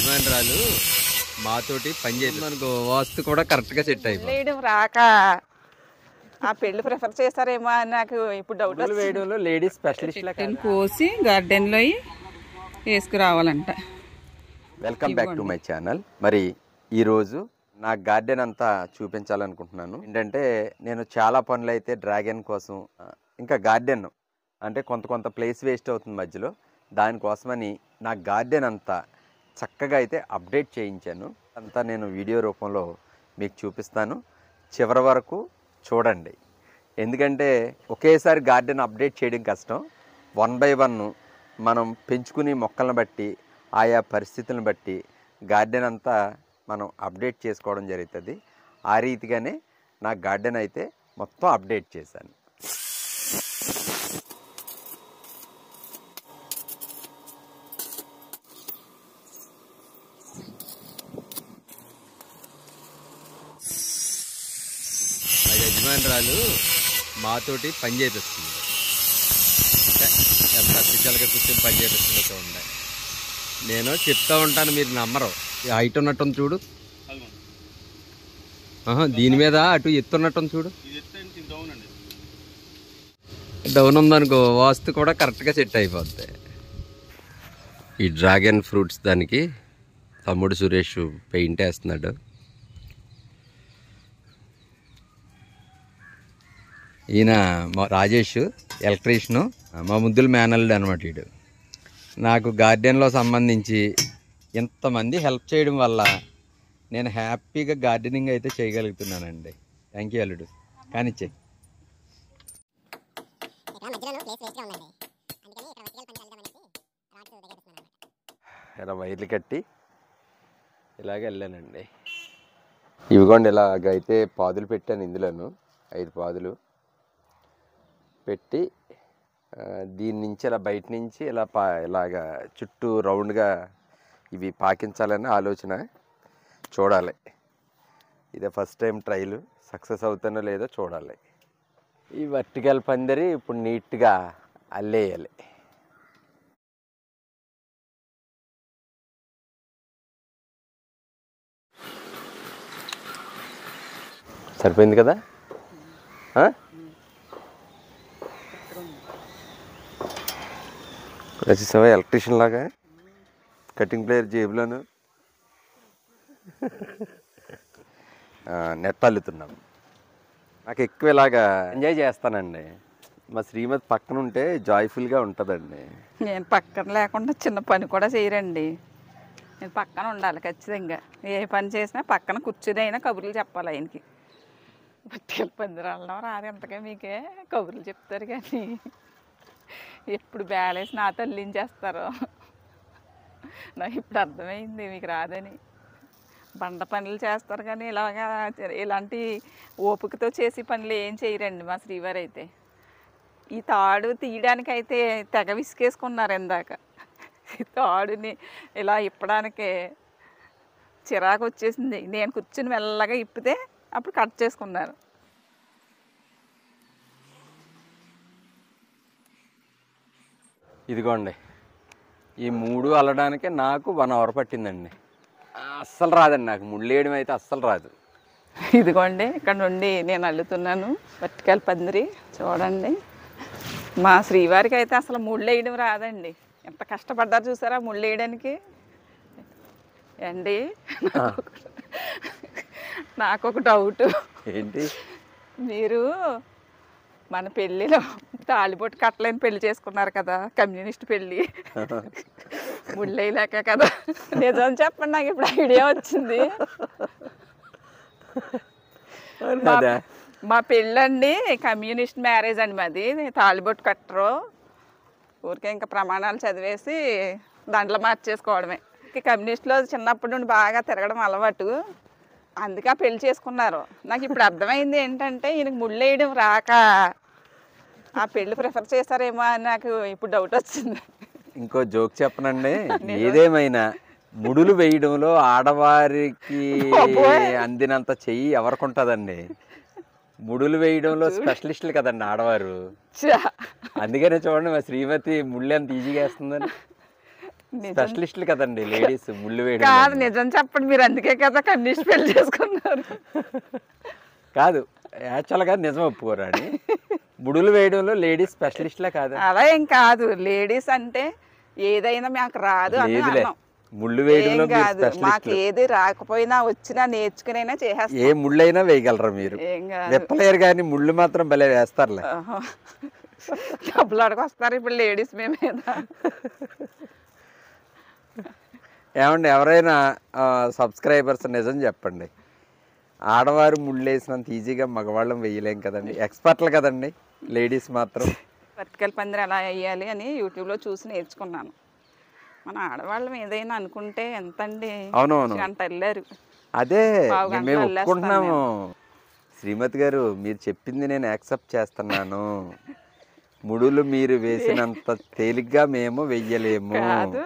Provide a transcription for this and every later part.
యజమానురాలు మాతోటి పని చేస్తుంది అనుకో వాస్తు కూడా కరెక్ట్గా సెట్ అయిపోయింది వేయడం రాక ఆ పెళ్లి ప్రిఫర్ చేస్తారేమో అని నాకు ఇప్పుడు డౌట్ మొదలు వేయడంలో లేడీస్ స్పెషలిస్ట్ గార్డెన్ కోసి గార్డెన్లో వేసుకురావాలంట welcome back to my channel మరి ఈరోజు నా గార్డెన్ అంతా చూపించాలనుకుంటున్నాను ఏంటంటే నేను చాలా పనులు అయితే డ్రాగన్ కోసం ఆ, ఇంకా గార్డెన్ అంటే కొంత కొంత ప్లేస్ వేస్ట్ అవుతుంది మధ్యలో దానికోసమని నా గార్డెన్ అంతా చక్కగా అయితే అప్డేట్ చేయించాను అంతా నేను వీడియో రూపంలో మీకు చూపిస్తాను చివరి వరకు చూడండి ఎందుకంటే ఒకేసారి గార్డెన్ అప్డేట్ చేయడం కష్టం వన్ బై వన్ మనం పెంచుకుని మొక్కలను బట్టి ఆయా పరిస్థితులను బట్టి గార్డెన్ అంతా మనం అప్డేట్ చేసుకోవడం జరుగుతుంది ఆ రీతిగానే నా గార్డెన్ అయితే మొత్తం అప్డేట్ చేశాను మా యజమానురాలు మాతోటి పని చేపిస్తుంది అంటే ఎంత అఫీషియల్గా కూర్చొని పని చేపిస్తుందో చూడండి నేను చెప్తా ఉంటాను మీరు నమ్మరు ఈ హైట్ ఉన్నట్టుంది చూడు ఆహా, దీని మీద అటు ఎత్తున్నట్టుంది చూడు డౌన్ ఉందనుకో వాస్తు కూడా కరెక్ట్గా సెట్ అయిపోద్ది ఈ డ్రాగన్ ఫ్రూట్స్ దానికి తమ్ముడు సురేష్ పెయింట్ వేస్తున్నాడు ఈయన మా రాజేష్ ఎలక్ట్రీషియను మా ముద్దుల మేనల్డ్ అనమాట వీడు నాకు గార్డెన్లో సంబంధించి ఇంతమంది హెల్ప్ చేయడం వల్ల నేను హ్యాపీగా గార్డెనింగ్ అయితే చేయగలుగుతున్నానండి థ్యాంక్ యూ అల్లుడు కానిచ్చే ఇలా వైర్లు కట్టి ఇలాగ వెళ్ళానండి ఇవిగోండి ఇలాగైతే పాదులు పెట్టాను ఇందులోను ఐదు పాదులు పెట్టి ఆ, దీని నుంచి ఇలా బయట నుంచి ఇలా పా ఇలాగా చుట్టూ రౌండ్గా ఇవి పాకించాలని ఆలోచన చూడాలి ఇదే ఫస్ట్ టైం ట్రైల్ సక్సెస్ అవుతానో లేదో చూడాలి ఈ వర్టికల్ పందిరి ఇప్పుడు నీట్గా అల్లేయాలి సరిపోయింది కదా ఆ? రచిస్తావా ఎలక్ట్రీషియన్ లాగా కటింగ్ ప్లేయర్ జేబులోను ఆ, నెట్ అల్లుతున్నాం నాకు ఎక్కువ ఇలాగా ఎంజాయ్ చేస్తానండి మా శ్రీమతి పక్కన ఉంటే జాయ్ఫుల్గా ఉంటుందండి నేను పక్కన లేకుండా చిన్న పని కూడా చేయరండి నేను పక్కన ఉండాలి ఖచ్చితంగా ఏ పని చేసినా పక్కన కూర్చుని అయినా కబుర్లు చెప్పాలి ఆయనకి పట్టుకెళ్ళి పందిరాలడం రాదు ఎంతగా మీకే కబుర్లు చెప్తారు కానీ ఎప్పుడు బ్యాలేసి నా తల్లించేస్తారు నాకు ఇప్పుడు అర్థమైంది మీకు రాదని బండ పనులు చేస్తారు కానీ ఇలాగా ఇలాంటి ఓపికతో చేసి పనులు ఏం చేయరండి మా శ్రీవారు అయితే ఈ తాడు తీయడానికి అయితే తెగ విసికేసుకున్నారు ఇందాక ఈ తాడుని ఇలా ఇప్పడానికి చిరాకు వచ్చేసింది నేను కూర్చుని మెల్లగా ఇప్పితే అప్పుడు కట్ చేసుకున్నారు ఇదిగోండి ఈ మూడు అల్లడానికి నాకు వన్ అవర్ పట్టిందండి అస్సలు రాదండి నాకు ముళ్ళేయడం అయితే అస్సలు రాదు ఇదిగోండి ఇక్కడ నుండి నేను అల్లుతున్నాను వర్టికల్ పందిరి చూడండి మా శ్రీవారికి అయితే అసలు ముళ్ళు వేయడం రాదండి ఎంత కష్టపడ్డారు చూసారా ముళ్ళు వేయడానికి అండి నాకు ఒక డౌట్ ఏంటి మీరు మన పెళ్ళిలో తాళిబొట్టు కట్టలేని పెళ్లి చేసుకున్నారు కదా కమ్యూనిస్ట్ పెళ్ళి ముళ్ళేయలేక కదా నిజం చెప్పండి నాకు ఇప్పుడు ఐడియా వచ్చింది మా- అదే మా పెళ్ళండి కమ్యూనిస్ట్ మ్యారేజ్ అండి మాది తాళిబొట్టు కట్టరు ఊరికే ఇంకా ప్రమాణాలు చదివేసి దండలు మార్చేసుకోవడమే ఈ కమ్యూనిస్ట్లో చిన్నప్పటి నుండి బాగా తిరగడం అలవాటు అందుకే ఆ పెళ్లి చేసుకున్నారు నాకు ఇప్పుడు అర్థమైంది ఏంటంటే ఈయనకి ముళ్ళు వేయడం రాక ఆ పెళ్లి ప్రిఫర్ చేస్తారేమో అని నాకు ఇప్పుడు డౌట్ వచ్చింది ఇంకో జోక్ చెప్పనండి ఏదేమైనా ముడులు వేయడంలో ఆడవారికి అందినంత చెయ్యి ఎవరికి ఉంటుందండి ముడులు వేయడంలో స్పెషలిస్టులు కదండి ఆడవారు ఛా! అందుకనే చూడండి మా శ్రీమతి ముళ్ళు ఎంత ఈజీగా వేస్తుందని నిజం స్పెషలిస్టులు కదండి లేడీస్ ముళ్ళు వేయడం కాదు నిజం చెప్పండి మీరు అందుకే కదా కన్నీసి పెళ్లి చేసుకున్నారు కాదు యాక్చువల్గా నిజం ఒప్పుకోరా అని ముడులు వేయడంలో లేడీస్ స్పెషలిస్ట్లే కాదు అలా ఏం కాదు లేడీస్ అంటే ఏదైనా మాకు రాదు అని లేదులే అన్నాం ముళ్ళు ఏం వేయడంలో మీరు కాదు మాకు స్పెషలిస్ట్ ఏది రాకపోయినా వచ్చినా నేర్చుకునైనా చేసేస్తాం ఏ ముళ్ళైనా వేయగలరా మీరు ఏం కాదు విప్పలేరు కానీ ముళ్ళు మాత్రం భలే వేస్తారులే ఆహా. డబ్బులు అడగొస్తారు ఇప్పుడు లేడీస్ మీ మీద ఏమండి ఎవరైనా సబ్స్క్రైబర్స్ నిజం చెప్పండి ఆడవారు ముళ్ళు వేసినంత ఈజీగా మగవాళ్ళం వేయలేం కదండి ఎక్స్పర్ట్లు కదండి లేడీస్ మాత్రం వర్టికల్ పందిరి ఎలా వేయాలి అని యూట్యూబ్లో చూసి నేర్చుకున్నాను మన ఆడవాళ్ళం ఏదైనా అనుకుంటే ఎంత అండి అవునవును గంట వెళ్ళారు అదే పావు గంటలో మేము వెళ్ళేస్తాను ఒప్పుకుంటున్నాము శ్రీమతి గారు మీరు చెప్పింది నేను యాక్సెప్ట్ చేస్తున్నాను ముడులు మీరు వేసినంత తేలిగ్గా మేము వెయ్యలేము కాదు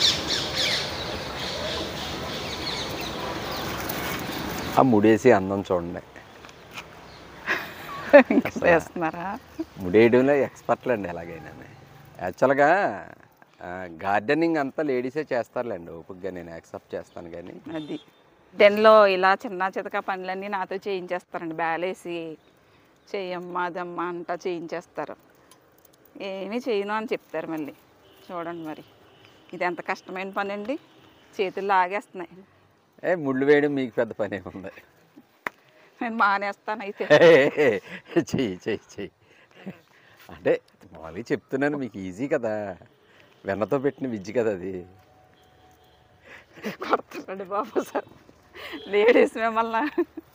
ఆ ముడేసి అందం చూడండి ఇంకా చేస్తున్నారా ముడేయడంలో ఎక్స్పర్ట్లు అండి ఎలాగైనా యాక్చువల్గా గార్డెనింగ్ అంతా లేడీసే చేస్తారులేండి ఓపికగా నేను యాక్సెప్ట్ చేస్తాను కానీ అది డెన్లో ఇలా చిన్న చితక పనులన్నీ నాతో చేయించేస్తారండి బ్యాలేసి చెయ్యమ్మా అదమ్మా అంటా చేయించేస్తారు ఏమీ చేయను అని చెప్తారు మళ్ళీ చూడండి మరి ఇది ఎంత కష్టమైన పని అండి చేతులు లాగేస్తున్నాయి ఏ ముళ్ళు వేయడం మీకు పెద్ద పని ఉంది నేను మానేస్తాను అయితే చెయ్యి చెయ్యి చెయ్యి అంటే మామూలుగా చెప్తున్నాను మీకు ఈజీ కదా వెన్నతో పెట్టిన విద్య కదా అది కొడుతున్నాడు బాబు సార్ లేడీస్ మిమ్మల్ని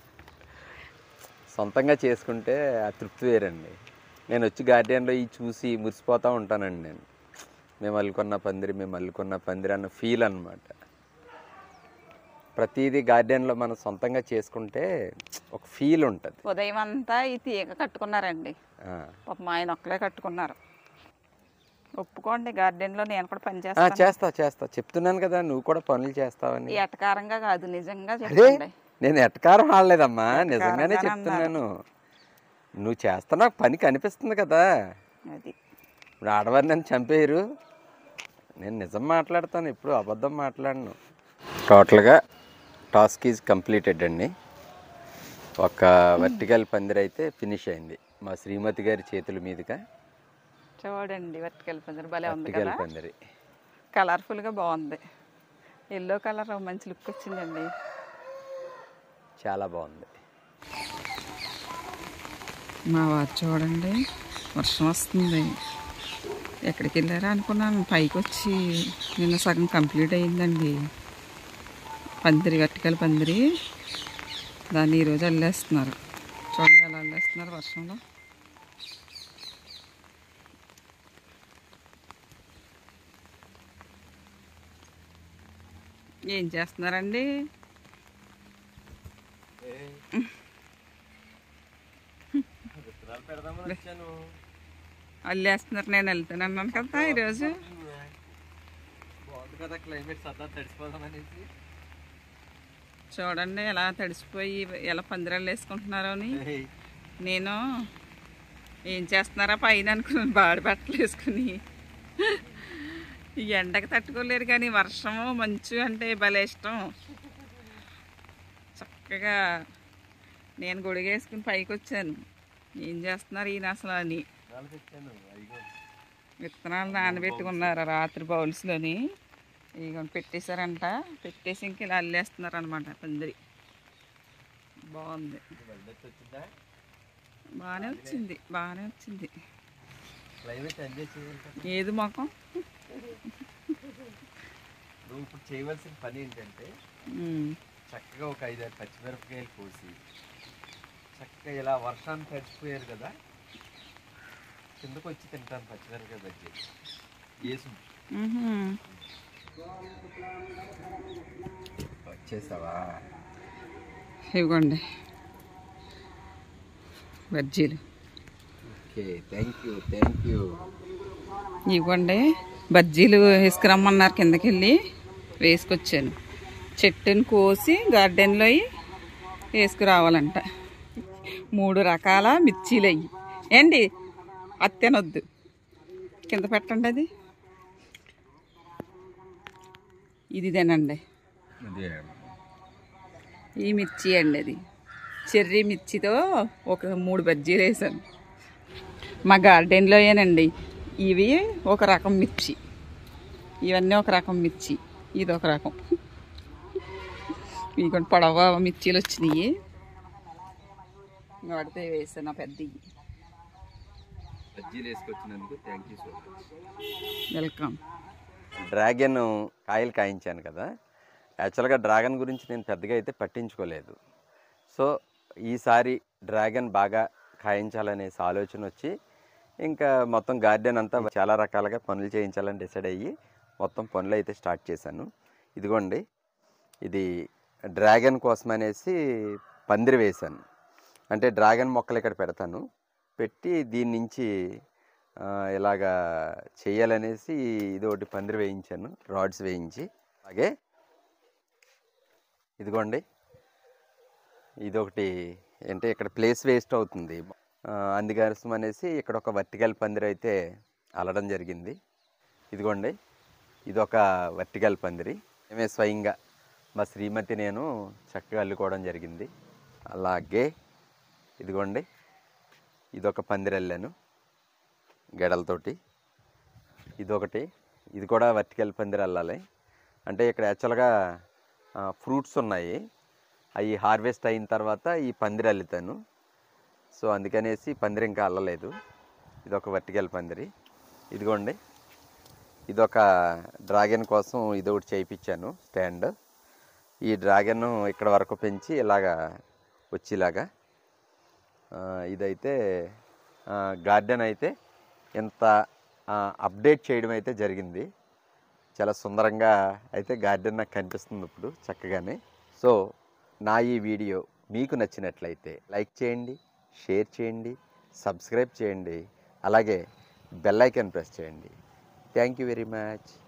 సొంతంగా చేసుకుంటే ఆ తృప్తి వేరండి నేను వచ్చి గార్డెన్లో ఈ చూసి మురిసిపోతూ ఉంటానండి నేను మేము అల్లుకున్న పందిరి మేము అల్లుకున్న పందిరి అన్న ఫీల్ అన్నమాట ప్రతిదీ గార్డెన్లో మనం సొంతంగా చేసుకుంటే ఒక ఫీల్ ఉంటుంది ఉదయం అంతా ఈ తీగ కట్టుకున్నారండి ఆ. పాప మా ఆయన ఒక్కలే కట్టుకున్నారు ఒప్పుకోండి గార్డెన్లో నేను కూడా పని ఆ, చేస్తాను చేస్తా చేస్తా చెప్తున్నాను కదా నువ్వు కూడా పనులు చేస్తావని ఈ ఎటకారంగా కాదు నిజంగా అదే చెప్పండి నేను ఎటకారం ఆడలేదమ్మా నిజంగానే ఎటకారంగానే చెప్తున్నాను నువ్వు చేస్తున్నా పని కనిపిస్తుంది కదా అది ఇప్పుడు ఆడవారు నన్ను చంపేయరు నేను నిజం మాట్లాడతాను ఎప్పుడు అబద్ధం మాట్లాడను టోటల్గా టాస్క్ ఈజ్ కంప్లీటెడ్ అండి ఒక వర్టికల్ పందిరి అయితే ఫినిష్ అయింది మా శ్రీమతి గారి చేతుల మీదుగా చూడండి వర్టికల్ పందిరి భలే ఉంది వర్టికల్ కదా పందిరి కలర్ఫుల్గా బాగుంది ఎల్లో కలర్ మంచి లుక్ వచ్చిందండి చాలా బాగుంది మా వారు చూడండి వర్షం వస్తుంది ఎక్కడికి వెళ్ళారా అనుకున్నాను పైకి వచ్చి నిన్న సగం కంప్లీట్ అయిందండి పందిరి వర్టికల్ పందిరి దాన్ని ఈరోజు అల్లేస్తున్నారు చూడండి ఎలా అల్లేస్తున్నారు వర్షంలో ఏం చేస్తున్నారండి అల్లేస్తున్నారు నేను వెళ్తాను అన్నాను కదా ఈరోజు బాగుంది కదా క్లైమేట్ సదా తడిసిపోదాం అనేసి చూడండి ఎలా తడిసిపోయి ఎలా పందిరాలు వేసుకుంటున్నారో అని నేను ఏం చేస్తున్నారా పైన అనుకున్నాను బాడి బట్టలు వేసుకుని ఈ ఎండకి తట్టుకోలేరు కానీ వర్షము మంచు అంటే భలే ఇష్టం చక్కగా నేను గొడుగేసుకుని పైకి వచ్చాను ఏం చేస్తున్నారు ఈయన అసలు అని విత్తనాలు నానబెట్టుకున్నారు రాత్రి బౌల్స్లోని ఇక పెట్టేశారంట పెట్టేసి ఇంక ఇలా అల్లేస్తున్నారు అనమాట పందిరి బాగుంది బాగానే వచ్చింది బాగానే వచ్చింది క్లైమేట్ ఎంజాయ్ చేయాలి కదా ఏది మొఖం నువ్వు ఇప్పుడు చేయవలసిన పని ఏంటంటే ఉమ్. చక్కగా ఒక ఐదారు పచ్చిమిరపకాయలు కోసి చక్కగా ఇలా వర్షాన్ని తడిచిపోయారు కదా కిందకు వచ్చి తింటాను పచ్చిమిరపకాయ బజ్జీ వేసు ఉహుం. వచ్చేసావా ఇవ్వండి బజ్జీలు okay thank you thank you ఇవ్వండి బజ్జీలు వేసుకురమ్మన్నారు కిందకి వెళ్ళి వేసుకొచ్చాను చెట్టుని కోసి గార్డెన్లో అయ్యి వేసుకురావాలంట మూడు రకాల మిర్చీలు అయ్యి ఏంటి అత్తెనొద్దు కింద పెట్టండి అది ఇది ఇదేనండి ఈ మిర్చి అండి అది చెర్రీ మిర్చితో ఒక మూడు బజ్జీలు వేసాను మా గార్డెన్లో ఏనండి ఇవి ఒక రకం మిర్చి ఇవన్నీ ఒక రకం మిర్చి ఇది ఒక రకం ఇవి కొన్ని పొడవ మిర్చీలు వచ్చినాయి వాడితే వేసాను పెద్దవి బజ్జీలు వేసుకొచ్చినందుకు thank you so much welcome dragon కాయలు కాయించాను కదా యాక్చువల్గా డ్రాగన్ గురించి నేను పెద్దగా అయితే పట్టించుకోలేదు సో ఈసారి డ్రాగన్ బాగా కాయించాలనేసి ఆలోచన వచ్చి ఇంకా మొత్తం గార్డెన్ అంతా చాలా రకాలుగా పనులు చేయించాలని డిసైడ్ అయ్యి మొత్తం పనులు అయితే స్టార్ట్ చేశాను ఇదిగోండి ఇది డ్రాగన్ కోసం అనేసి పందిరి వేశాను అంటే డ్రాగన్ మొక్కలు ఇక్కడ పెడతాను పెట్టి దీని నుంచి ఆ, ఇలాగా చేయాలనేసి ఇది ఒకటి పందిరి వేయించాను రాడ్స్ వేయించి అలాగే ఇదిగోండి ఇది ఒకటి అంటే ఇక్కడ ప్లేస్ వేస్ట్ అవుతుంది ఆ, అందుకోసం అనేసి ఇక్కడ ఒక వర్టికల్ పందిరి అయితే అల్లడం జరిగింది ఇదిగోండి ఇది ఒక వర్టికల్ పందిరి మేమే స్వయంగా మా శ్రీమతి నేను చక్కగా అల్లుకోవడం జరిగింది అలాగే ఇదిగోండి ఇదొక పందిరి వెళ్ళాను గెడలతోటి ఇదొకటి ఇది కూడా వర్టికల్ పందిరి వెళ్ళాలి అంటే ఇక్కడ యాక్చువల్గా ఫ్రూట్స్ ఉన్నాయి అవి హార్వెస్ట్ అయిన తర్వాత ఈ పందిరి అల్లుతాను సో అందుకనేసి పందిరి ఇంకా అల్లలేదు ఇదొక వర్టికల్ పందిరి ఇదిగోండి ఇదొక డ్రాగన్ కోసం ఇది ఒకటి చేయించాను స్టాండ్ ఈ డ్రాగన్ ఇక్కడ వరకు పెంచి ఇలాగా వచ్చేలాగా ఆ, ఇదైతే గార్డెన్ అయితే ఇంత అప్డేట్ చేయడం అయితే జరిగింది చాలా సుందరంగా అయితే గార్డెన్ నాకు కనిపిస్తుంది ఇప్పుడు చక్కగానే సో నా ఈ వీడియో మీకు నచ్చినట్లయితే లైక్ చేయండి షేర్ చేయండి సబ్స్క్రైబ్ చేయండి అలాగే బెల్ ఐకాన్ ప్రెస్ చేయండి థ్యాంక్ యూ వెరీ మచ్